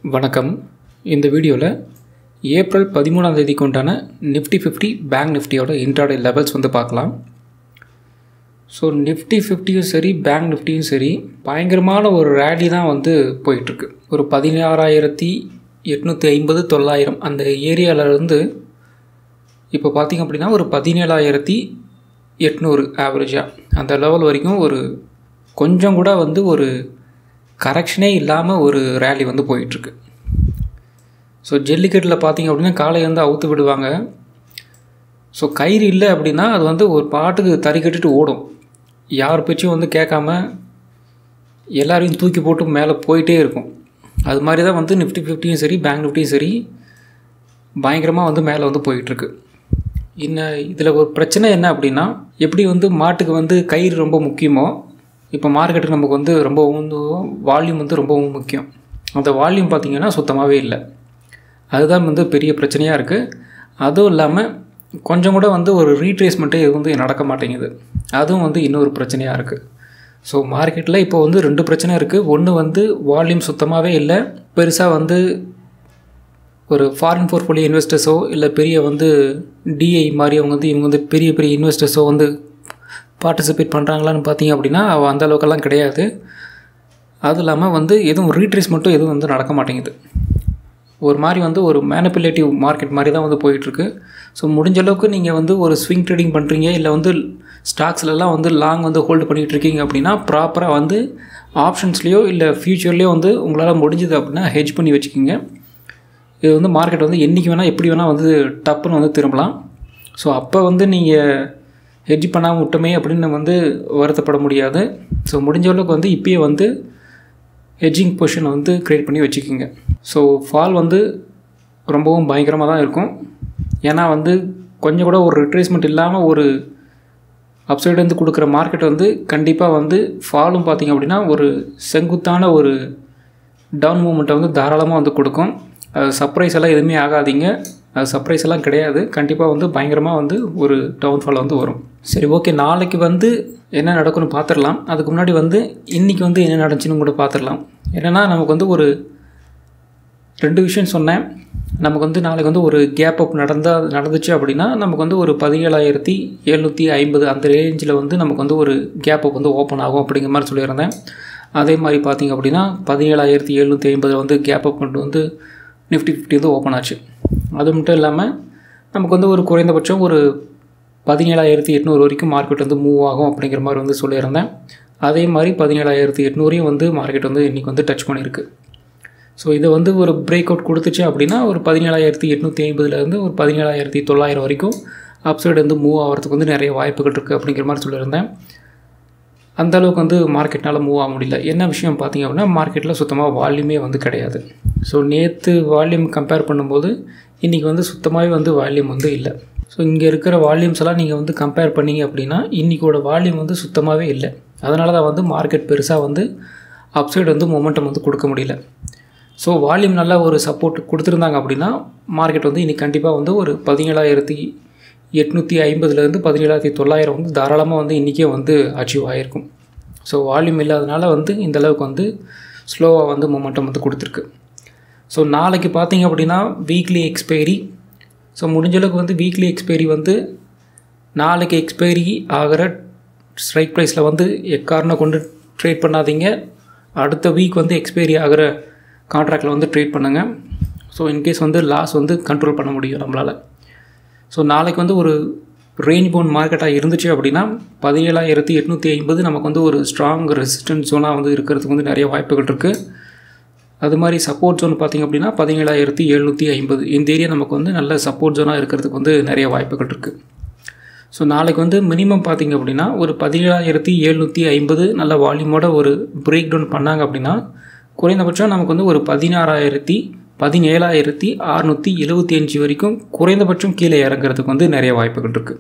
வணக்கம் இந்த வீடியோவில் ஏப்ரல் பதிமூணாம் தேதிக்கு உண்டான நிஃப்டி ஃபிஃப்டி பேங்க் நிஃப்டியோட இன்ட்ராடே லெவல்ஸ் வந்து பார்க்கலாம் ஸோ நிஃப்டி ஃபிஃப்டியும் சரி பேங்க் நிஃப்டியும் சரி பயங்கரமான ஒரு ரேலி தான் வந்து போயிட்டுருக்கு ஒரு பதினாறாயிரத்தி எட்நூற்றி ஐம்பது தொள்ளாயிரம் அந்த ஏரியாவிலேருந்து இப்போ பார்த்திங்க அப்படின்னா ஒரு பதினேழாயிரத்தி எட்நூறு ஆவரேஜாக அந்த லெவல் வரைக்கும் ஒரு கொஞ்சம் கூட வந்து ஒரு கரெக்ஷனே இல்லாமல் ஒரு ரேலி வந்து போயிட்டுருக்கு ஸோ ஜல்லிக்கட்டில் பார்த்தீங்க அப்படின்னா காலை வந்து அவுத்து விடுவாங்க ஸோ கயிறு இல்லை அப்படின்னா அது வந்து ஒரு பாட்டுக்கு தறி கட்டிட்டு ஓடும் யார் பேச்சும் வந்து கேட்காம எல்லாரையும் தூக்கி போட்டு மேலே போயிட்டே இருக்கும் அது மாதிரி தான் வந்து நிஃப்டி ஃபிஃப்டியும் சரி பேங்க் நிஃப்டியும் சரி பயங்கரமாக வந்து மேலே வந்து போயிட்டுருக்கு இன்னும் இதில் ஒரு பிரச்சனை என்ன அப்படின்னா எப்படி வந்து மாட்டுக்கு வந்து கயிறு ரொம்ப முக்கியமோ இப்போ மார்க்கெட்டுக்கு நமக்கு வந்து ரொம்ப வந்து வால்யூம் வந்து ரொம்பவும் முக்கியம் அந்த வால்யூம் பார்த்திங்கன்னா சுத்தமாகவே இல்லை அதுதான் வந்து பெரிய பிரச்சனையாக இருக்குது அதுவும் இல்லாமல் கொஞ்சம் கூட வந்து ஒரு ரீட்ரேஸ்மெண்ட்டே இது வந்து நடக்க மாட்டேங்குது அதுவும் வந்து இன்னொரு பிரச்சனையாக இருக்குது ஸோ மார்க்கெட்டில் இப்போ வந்து ரெண்டு பிரச்சனை இருக்குது ஒன்று வந்து வால்யூம் சுத்தமாகவே இல்லை பெருசாக வந்து ஒரு ஃபாரின் போர்ட்ஃபோலியோ இன்வெஸ்டர்ஸோ இல்லை பெரிய வந்து டிஐ மாதிரி அவங்க வந்து இவங்க வந்து பெரிய பெரிய இன்வெஸ்டர்ஸோ வந்து பார்ட்டிசிபேட் பண்ணுறாங்களான்னு பார்த்தீங்க அப்படின்னா அவள் அந்த அளவுக்கெல்லாம் கிடையாது அதுவும் இல்லாமல் வந்து எதுவும் ரீட்ரேஸ் மட்டும் எதுவும் வந்து நடக்க மாட்டேங்குது ஒரு மாதிரி வந்து ஒரு மேனிப்புலேட்டிவ் மார்க்கெட் மாதிரி தான் வந்து போயிட்டுருக்கு ஸோ முடிஞ்ச அளவுக்கு நீங்கள் வந்து ஒரு ஸ்விங் ட்ரேடிங் பண்ணுறீங்க இல்லை வந்து ஸ்டாக்ஸ்லலாம் வந்து லாங் வந்து ஹோல்டு பண்ணிகிட்டு இருக்கீங்க அப்படின்னா ப்ராப்பராக வந்து ஆப்ஷன்ஸ்லேயோ இல்லை ஃப்யூச்சர்லேயோ வந்து உங்களால் முடிஞ்சது அப்படின்னா ஹெஜ் பண்ணி வச்சுக்கிங்க இது வந்து மார்க்கெட் வந்து என்றைக்கு வேணால் எப்படி வேணால் வந்து டப்புன்னு வந்து திரும்பலாம் ஸோ அப்போ வந்து நீங்கள் ஹெட்ஜ் பண்ணாமல் விட்டோமே அப்படின்னு வந்து வருத்தப்பட முடியாது ஸோ முடிஞ்ச அளவுக்கு வந்து இப்பயே வந்து ஹெட்ஜிங் பொசிஷனை வந்து க்ரியேட் பண்ணி வச்சுக்கோங்க ஸோ ஃபால் வந்து ரொம்பவும் பயங்கரமாக தான் இருக்கும் ஏன்னா வந்து கொஞ்சம் கூட ஒரு ரிட்ரேஸ்மெண்ட் இல்லாமல் ஒரு அப்சைடு வந்து கொடுக்குற மார்க்கெட் வந்து கண்டிப்பாக வந்து ஃபாலும் பார்த்திங்க அப்படின்னா ஒரு செங்குத்தான ஒரு டவுன் மூமெண்ட்டை வந்து தாராளமாக வந்து கொடுக்கும் அது சர்ப்ரைஸ் எல்லாம் எதுவுமே ஆகாதீங்க அது சர்ப்ரைஸ் எல்லாம் கிடையாது கண்டிப்பாக வந்து பயங்கரமாக வந்து ஒரு டவுன்ஃபால் வந்து வரும் சரி ஓகே நாளைக்கு வந்து என்ன நடக்கும்னு பார்த்துடலாம் அதுக்கு முன்னாடி வந்து இன்றைக்கி வந்து என்ன நடந்துச்சுன்னு கூட பார்த்துடலாம் என்னென்னா நமக்கு வந்து ஒரு ரெண்டு விஷயம் சொன்னேன் நமக்கு வந்து நாளைக்கு வந்து ஒரு கேப் அப் நடந்தால் நடந்துச்சு அப்படின்னா நமக்கு வந்து ஒரு பதினேழாயிரத்தி எழுநூற்றி ஐம்பது அந்த ரேஞ்சில் வந்து நமக்கு வந்து ஒரு கேப் அப் வந்து ஓப்பன் ஆகும் அப்படிங்கிற மாதிரி சொல்லியிருந்தேன் அதே மாதிரி பார்த்திங்க அப்படின்னா பதினேழாயிரத்தி எழுநூற்றி ஐம்பதில் வந்து கேப் அப் கொண்டு வந்து நிஃப்டி ஃபிஃப்டி வந்து ஓப்பன் ஆச்சு அது மட்டும் இல்லாமல் நமக்கு வந்து ஒரு குறைந்தபட்சம் ஒரு பதினேழாயிரத்தி எட்நூறு வரைக்கும் மார்க்கெட் வந்து மூவ் ஆகும் அப்படிங்கிற மாதிரி வந்து சொல்லியிருந்தேன் அதே மாதிரி பதினேழாயிரத்தி எட்நூறையும் வந்து மார்க்கெட் வந்து இன்றைக்கி வந்து டச் பண்ணியிருக்கு ஸோ இதை வந்து ஒரு பிரேக் அவுட் கொடுத்துச்சு அப்படின்னா ஒரு பதினேழாயிரத்தி எட்நூற்றி ஐம்பதுலேருந்து ஒரு பதினேழாயிரத்தி தொள்ளாயிரம் வரைக்கும் அப்சைடு வந்து மூவ் ஆகிறதுக்கு வந்து நிறைய வாய்ப்புகள் இருக்குது அப்படிங்கிற மாதிரி சொல்லியிருந்தேன் அந்த அளவுக்கு வந்து மார்க்கெட்னால் மூவ் ஆக முடியல என்ன விஷயம் பார்த்திங்க அப்படின்னா மார்க்கெட்டில் சுத்தமாக வால்யூமே வந்து கிடையாது ஸோ நேற்று வால்யூம் கம்பேர் பண்ணும்போது இன்றைக்கி வந்து சுத்தமாகவே வந்து வால்யூம் வந்து இல்லை ஸோ இங்கே இருக்கிற வால்யூம்ஸ் எல்லாம் நீங்கள் வந்து கம்பேர் பண்ணிங்க அப்படின்னா இன்றைக்கோட வால்யூம் வந்து சுத்தமாகவே இல்லை அதனால தான் வந்து மார்க்கெட் பெருசாக வந்து அப்சைடு வந்து மொமெண்டம் வந்து கொடுக்க முடியல ஸோ வால்யூம் நல்லா ஒரு சப்போர்ட் கொடுத்துருந்தாங்க அப்படின்னா மார்க்கெட் வந்து இன்றைக்கி கண்டிப்பாக வந்து ஒரு பதினேழாயிரத்தி எட்நூற்றி ஐம்பதுலேருந்து பதினேழாயிரத்தி தொள்ளாயிரம் வந்து தாராளமாக வந்து இன்றைக்கே வந்து அச்சீவ் ஆகிருக்கும் ஸோ வால்யூம் இல்லாதனால வந்து இந்த அளவுக்கு வந்து ஸ்லோவாக வந்து மொமெண்டம் வந்து கொடுத்துருக்கு ஸோ நாளைக்கு பார்த்தீங்க அப்படின்னா வீக்லி எக்ஸ்பைரி ஸோ முடிஞ்சளவுக்கு வந்து வீக்லி எக்ஸ்பைரி வந்து நாளைக்கு எக்ஸ்பைரி ஆகிற ஸ்ட்ரைக் ப்ரைஸில் வந்து எக்காரணம் கொண்டு ட்ரேட் பண்ணாதீங்க அடுத்த வீக் வந்து எக்ஸ்பைரி ஆகிற கான்ட்ராக்டில் வந்து ட்ரேட் பண்ணுங்கள் ஸோ இன்கேஸ் வந்து லாஸ் வந்து கண்ட்ரோல் பண்ண முடியும் நம்மளால் ஸோ நாளைக்கு வந்து ஒரு ரேஞ்ச் பவுண்ட் மார்க்கெட்டாக இருந்துச்சு அப்படின்னா பதினேழாயிரத்தி எட்நூற்றி ஐம்பது நமக்கு வந்து ஒரு ஸ்ட்ராங் ரெசிஸ்டன்ஸ் ஜோனாக வந்து இருக்கிறதுக்கு வந்து நிறைய வாய்ப்புகள் இருக்குது அது மாதிரி சப்போர்ட் ஜோன் பார்த்திங்க அப்படின்னா பதினேழாயிரத்தி எழுநூற்றி ஐம்பது இந்த ஏரியா நமக்கு வந்து நல்ல சப்போர்ட் ஜோனாக இருக்கிறதுக்கு வந்து நிறைய வாய்ப்புகள் இருக்குது ஸோ நாளைக்கு வந்து மினிமம் பார்த்திங்க அப்படின்னா ஒரு பதினேழாயிரத்தி எழுநூற்றி ஐம்பது நல்ல வால்யூமோட ஒரு பிரேக் டவுன் பண்ணாங்க அப்படின்னா குறைந்தபட்சம் நமக்கு வந்து ஒரு பதினாறாயிரத்தி பதினேழாயிரத்தி அறநூற்றி எழுபத்தி அஞ்சு வரைக்கும் குறைந்தபட்சம் கீழே இறங்குறதுக்கு வந்து நிறைய வாய்ப்புகள் இருக்குது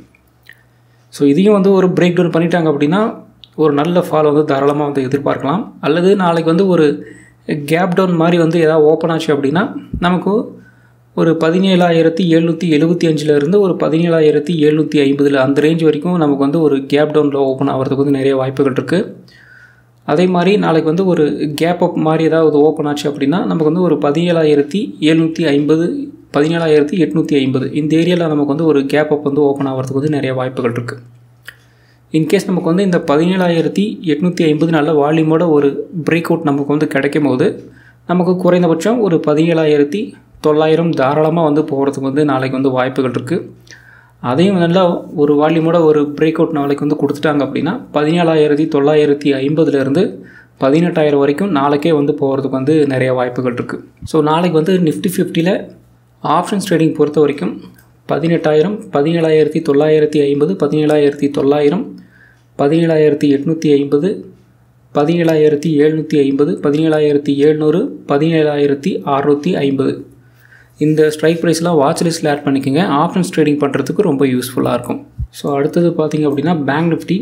ஸோ இதையும் வந்து ஒரு பிரேக் டவுன் பண்ணிட்டாங்க அப்படின்னா ஒரு நல்ல ஃபால் வந்து தாராளமாக வந்து எதிர்பார்க்கலாம் அல்லது நாளைக்கு வந்து ஒரு கேப் டவுன் மாதிரி வந்து எதாவது ஓப்பன் ஆச்சு அப்படின்னா நமக்கு ஒரு பதினேழாயிரத்தி எழுநூற்றி எழுபத்தி அஞ்சுலேருந்து ஒரு பதினேழாயிரத்தி எழுநூற்றி ஐம்பதில் அந்த ரேஞ்ச் வரைக்கும் நமக்கு வந்து ஒரு கேப் டவுனில் ஓப்பன் ஆகிறதுக்கு வந்து நிறைய வாய்ப்புகள் இருக்குது அதே மாதிரி நாளைக்கு வந்து ஒரு கேப் அப் மாதிரி ஏதாவது ஓப்பன் ஆச்சு அப்படின்னா நமக்கு வந்து ஒரு பதினேழாயிரத்தி எழுநூற்றி ஐம்பது பதினேழாயிரத்தி எட்நூற்றி ஐம்பது இந்த ஏரியாவில் நமக்கு வந்து ஒரு கேப் அப் வந்து ஓப்பன் ஆகிறதுக்கு வந்து நிறைய வாய்ப்புகள் இருக்குது இன்கேஸ் நமக்கு வந்து இந்த பதினேழாயிரத்தி எட்நூற்றி ஐம்பது நல்ல வால்யூமோட ஒரு பிரேக் அவுட் நமக்கு வந்து கிடைக்கும் போது நமக்கு குறைந்தபட்சம் ஒரு பதினேழாயிரத்தி தொள்ளாயிரம் தாராளமாக வந்து போகிறதுக்கு வந்து நாளைக்கு வந்து வாய்ப்புகள் இருக்குது அதையும் நல்லா ஒரு வால்யூமோட ஒரு பிரேக் அவுட் நாளைக்கு வந்து கொடுத்துட்டாங்க அப்படின்னா பதினேழாயிரத்தி தொள்ளாயிரத்தி ஐம்பதுலேருந்து பதினெட்டாயிரம் வரைக்கும் நாளைக்கே வந்து போகிறதுக்கு வந்து நிறைய வாய்ப்புகள் இருக்குது ஸோ நாளைக்கு வந்து நிஃப்டி ஃபிஃப்டியில் ஆப்ஷன்ஸ் ட்ரேடிங் பொறுத்த வரைக்கும் பதினெட்டாயிரம் பதினேழாயிரத்தி தொள்ளாயிரத்தி ஐம்பது பதினேழாயிரத்தி தொள்ளாயிரம் பதினேழாயிரத்தி எட்நூற்றி ஐம்பது பதினேழாயிரத்தி எழுநூற்றி ஐம்பது பதினேழாயிரத்தி எழுநூறு பதினேழாயிரத்தி அறநூற்றி ஐம்பது இந்த ஸ்ட்ரைக் ப்ரைஸ்லாம் வாட்ச் லிஸ்ட்டில் ஆட் பண்ணிக்கோங்க ஆப்ஷன்ஸ் ட்ரேடிங் பண்ணுறதுக்கு ரொம்ப யூஸ்ஃபுல்லாக இருக்கும் ஸோ அடுத்தது பார்த்திங்க அப்படின்னா பேங்க் நிஃப்டி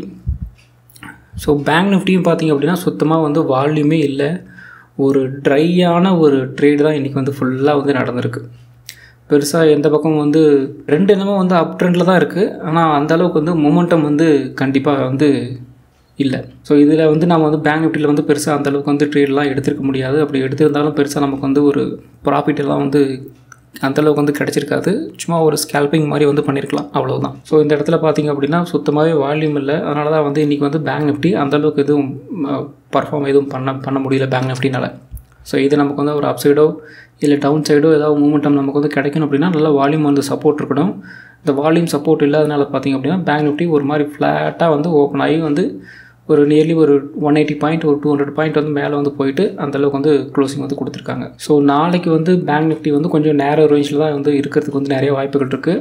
ஸோ பேங்க் நிஃப்டியும் பார்த்திங்க அப்படின்னா சுத்தமாக வந்து வால்யூமே இல்லை ஒரு ட்ரையான ஒரு ட்ரேடு தான் இன்றைக்கி வந்து ஃபுல்லாக வந்து நடந்திருக்கு பெருசாக எந்த பக்கம் வந்து ரெண்டு என்னமோ வந்து அப் ட்ரெண்டில் தான் இருக்குது ஆனால் அந்த அளவுக்கு வந்து மொமெண்டம் வந்து கண்டிப்பாக வந்து இல்லை ஸோ இதில் வந்து நம்ம வந்து பேங்க் நிஃப்டியில் வந்து பெருசாக அந்தளவுக்கு வந்து ட்ரேட்லாம் எடுத்துருக்க முடியாது அப்படி எடுத்திருந்தாலும் பெருசாக நமக்கு வந்து ஒரு ப்ராஃபிட் எல்லாம் வந்து அந்தளவுக்கு வந்து கிடச்சிருக்காது சும்மா ஒரு ஸ்கேல்பிங் மாதிரி வந்து பண்ணியிருக்கலாம் அவ்வளோதான் ஸோ இந்த இடத்துல பார்த்திங்க அப்படின்னா சுத்தமாகவே வால்யூம் இல்லை அதனால தான் வந்து இன்றைக்கி வந்து பேங்க் நிஃப்டி அந்தளவுக்கு எதுவும் பர்ஃபார்ம் எதுவும் பண்ண பண்ண முடியல பேங்க் நிஃப்டினால் ஸோ இது நமக்கு வந்து ஒரு அப் சைடோ இல்லை டவுன் சைடோ ஏதாவது மூமெண்டம் நமக்கு வந்து கிடைக்கணும் அப்படின்னா நல்லா வால்யூம் வந்து சப்போர்ட் இருக்கணும் இந்த வால்யூம் சப்போர்ட் இல்லாதனால பார்த்திங்க அப்படின்னா பேங்க் நிஃப்டி ஒரு மாதிரி ஃப்ளாட்டாக வந்து ஓப்பன் ஆகி வந்து ஒரு நியர்லி ஒரு ஒன் எயிட்டி பாயிண்ட் ஒரு டூ ஹண்ட்ரட் பாயிண்ட் வந்து மேலே வந்து போயிட்டு அந்தளவுக்கு வந்து க்ளோசிங் வந்து கொடுத்துருக்காங்க ஸோ நாளைக்கு வந்து பேங்க் நிஃப்டி வந்து கொஞ்சம் நேரோ ரேஞ்சில் தான் வந்து இருக்கிறதுக்கு வந்து நிறைய வாய்ப்புகள் இருக்குது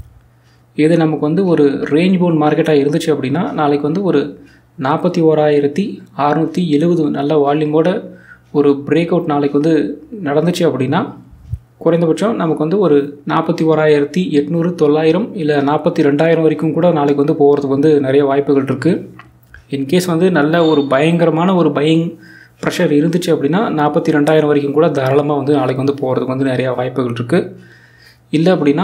இது நமக்கு வந்து ஒரு ரேஞ்ச் போன் மார்க்கெட்டாக இருந்துச்சு அப்படின்னா நாளைக்கு வந்து ஒரு நாற்பத்தி ஓராயிரத்தி அறநூற்றி எழுபது நல்ல வால்யூமோட ஒரு பிரேக் அவுட் நாளைக்கு வந்து நடந்துச்சு அப்படின்னா குறைந்தபட்சம் நமக்கு வந்து ஒரு நாற்பத்தி ஓராயிரத்தி எட்நூறு தொள்ளாயிரம் இல்லை நாற்பத்தி ரெண்டாயிரம் வரைக்கும் கூட நாளைக்கு வந்து போகிறதுக்கு வந்து நிறைய வாய்ப்புகள் இருக்குது இன்கேஸ் வந்து நல்ல ஒரு பயங்கரமான ஒரு பயிங் ப்ரெஷர் இருந்துச்சு அப்படின்னா நாற்பத்தி ரெண்டாயிரம் வரைக்கும் கூட தாராளமாக வந்து நாளைக்கு வந்து போகிறதுக்கு வந்து நிறையா வாய்ப்புகள் இருக்குது இல்லை அப்படின்னா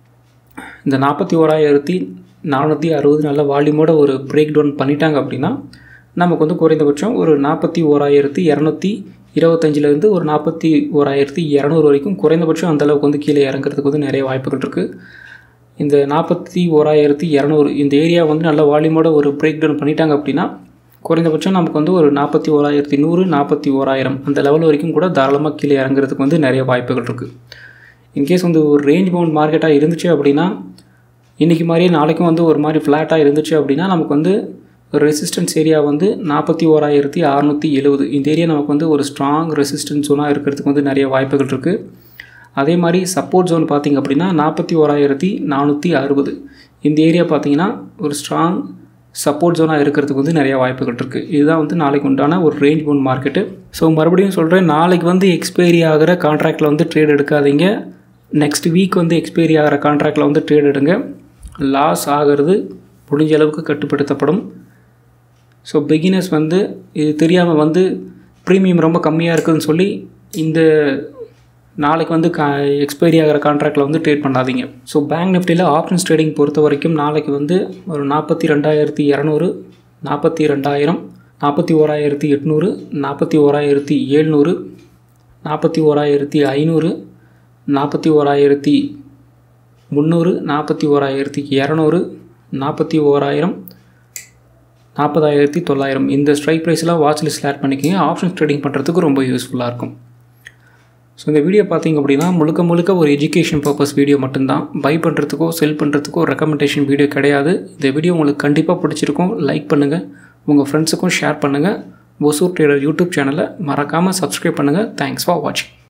இந்த நாற்பத்தி ஓராயிரத்தி நானூற்றி அறுபது நல்ல வால்யூமோட ஒரு பிரேக் டவுன் பண்ணிட்டாங்க அப்படின்னா நமக்கு வந்து குறைந்தபட்சம் ஒரு நாற்பத்தி ஓராயிரத்தி இரநூத்தி இருபத்தஞ்சிலேருந்து ஒரு நாற்பத்தி ஓராயிரத்தி இரநூறு வரைக்கும் குறைந்தபட்சம் அந்தளவுக்கு வந்து கீழே இறங்குறதுக்கு வந்து நிறைய வாய்ப்புகள் இருக்குது இந்த நாற்பத்தி ஓராயிரத்தி இரநூறு இந்த ஏரியா வந்து நல்ல வால்யூமோட ஒரு பிரேக் டவுன் பண்ணிட்டாங்க அப்படின்னா குறைந்தபட்சம் நமக்கு வந்து ஒரு நாற்பத்தி ஓராயிரத்தி நூறு நாற்பத்தி ஓராயிரம் அந்த லெவல் வரைக்கும் கூட தாராளமாக கீழே இறங்குறதுக்கு வந்து நிறைய வாய்ப்புகள் இருக்குது இன்கேஸ் வந்து ஒரு ரேஞ்ச் பவுண்ட் மார்க்கெட்டாக இருந்துச்சு அப்படின்னா இன்றைக்கி மாதிரியே நாளைக்கும் வந்து ஒரு மாதிரி ஃப்ளாட்டாக இருந்துச்சு அப்படின்னா நமக்கு வந்து ரெசிஸ்டன்ஸ் ஏரியா வந்து நாற்பத்தி ஓராயிரத்தி அறநூற்றி எழுபது இந்த ஏரியா நமக்கு வந்து ஒரு ஸ்ட்ராங் ரெசிஸ்டன்ஸ் ஜோனாக இருக்கிறதுக்கு வந்து நிறைய வாய்ப்புகள் இருக்குது அதே மாதிரி சப்போர்ட் ஜோன் பார்த்திங்க அப்படின்னா நாற்பத்தி ஓராயிரத்தி நானூற்றி அறுபது இந்த ஏரியா பார்த்திங்கன்னா ஒரு ஸ்ட்ராங் சப்போர்ட் ஜோனாக இருக்கிறதுக்கு வந்து நிறைய வாய்ப்புகள் இருக்குது இதுதான் வந்து நாளைக்கு உண்டான ஒரு ரேஞ்ச் பவுண்ட் மார்க்கெட்டு ஸோ மறுபடியும் சொல்கிறேன் நாளைக்கு வந்து எக்ஸ்பைரி ஆகிற கான்ட்ராக்டில் வந்து ட்ரேட் எடுக்காதீங்க நெக்ஸ்ட் வீக் வந்து எக்ஸ்பைரி ஆகிற கான்ட்ராக்டில் வந்து ட்ரேட் எடுங்க லாஸ் ஆகிறது முடிஞ்ச அளவுக்கு கட்டுப்படுத்தப்படும் ஸோ பிகினர்ஸ் வந்து இது தெரியாமல் வந்து ப்ரீமியம் ரொம்ப கம்மியாக இருக்குதுன்னு சொல்லி இந்த நாளைக்கு வந்து கா எக்ஸ்பைரி ஆகிற கான்ட்ராக்டில் வந்து ட்ரேட் பண்ணாதீங்க ஸோ பேங்க் நிஃப்டியில் ஆப்ஷன்ஸ் ட்ரேடிங் பொறுத்த வரைக்கும் நாளைக்கு வந்து ஒரு நாற்பத்தி ரெண்டாயிரத்தி இரநூறு நாற்பத்தி ரெண்டாயிரம் நாற்பத்தி ஓராயிரத்தி எட்நூறு நாற்பத்தி ஓராயிரத்தி ஏழ்நூறு நாற்பத்தி ஓராயிரத்தி ஐநூறு நாற்பத்தி ஓராயிரத்தி முந்நூறு நாற்பத்தி ஓராயிரத்தி இரநூறு நாற்பத்தி ஓராயிரம் நாற்பதாயிரத்தி தொள்ளாயிரம் இந்த ஸ்ட்ரைக் ப்ரைஸ்லாம் வாட்ச் லிஸ்ட்டில் ஆட் பண்ணிக்கிங்க ஆப்ஷன்ஸ் ட்ரேடிங் பண்ணுறதுக்கு ரொம்ப யூஸ்ஃபுல்லாக இருக்கும் ஸோ இந்த வீடியோ பார்த்திங்க அப்படின்னா முழுக்க முழுக்க ஒரு எஜுகேஷன் பர்பஸ் வீடியோ மட்டும்தான் பை பண்ணுறதுக்கோ செல் பண்ணுறதுக்கோ ரெக்கமெண்டேஷன் வீடியோ கிடையாது இந்த வீடியோ உங்களுக்கு கண்டிப்பாக பிடிச்சிருக்கும் லைக் பண்ணுங்கள் உங்கள் ஃப்ரெண்ட்ஸுக்கும் ஷேர் பண்ணுங்கள் ஒசூர் ட்ரேடர் யூடியூப் சேனலை மறக்காமல் சப்ஸ்கிரைப் பண்ணுங்கள் தேங்க்ஸ் ஃபார் வாட்சிங்